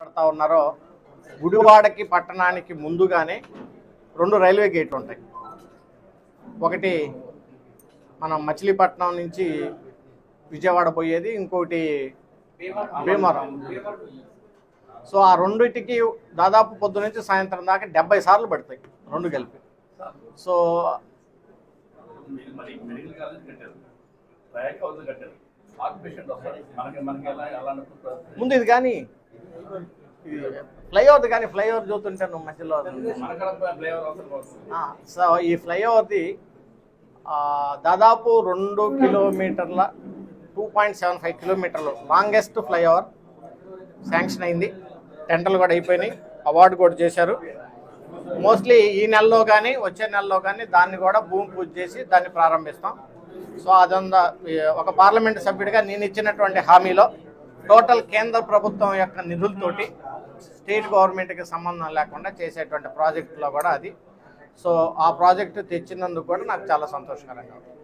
పడతా ఉన్నారో గుడివాడకి పట్టణానికి ముందుగానే రెండు రైల్వే గేట్లు ఉంటాయి ఒకటి మనం మచిలీపట్నం నుంచి విజయవాడ పోయేది ఇంకోటి భీమవరం సో ఆ రెండిటికి దాదాపు పొద్దు నుంచి సాయంత్రం దాకా డెబ్బై సార్లు పడతాయి రెండు కలిపి సో మరి మెడికల్ కాలేజ్ కట్టారు ప్రయాగ హౌస్ కట్టారు ఆక్యుపేషన్ వస్తారు మనకి మనకి ఎలా ఎలా అనుకుంటారు ముందు ఇది కానీ ఇది ఫ్లైఓవర్ కానీ ఫ్లైఓవర్ చూస్తుంటే నువ్వు మధ్యలో మనకడ ఫ్లేవర్ అవసరం వస్తుంది ఆ, సో ఈ ఫ్లైఓవర్ది ఆ, దాదాపు రెండు కిలోమీటర్ల టూ పాయింట్ సెవెన్ ఫైవ్ కిలోమీటర్లు లాంగెస్ట్ ఫ్లైఓవర్ శాంక్షన్ అయింది టెంటర్లు కూడా అయిపోయినాయి అవార్డు కూడా చేశారు మోస్ట్లీ ఈ నెలలో కానీ వచ్చే నెలలో కానీ దాన్ని కూడా భూమి పూజ చేసి దాన్ని ప్రారంభిస్తాం సో అదంతా ఈ ఒక పార్లమెంట్ సభ్యుడిగా నేను ఇచ్చినటువంటి హామీలో టోటల్ కేంద్ర ప్రభుత్వం యొక్క నిధులతోటి స్టేట్ గవర్నమెంట్కి సంబంధం లేకుండా చేసేటువంటి ప్రాజెక్టులో కూడా అది సో ఆ ప్రాజెక్టు తెచ్చినందుకు కూడా నాకు చాలా సంతోషకరంగా ఉంది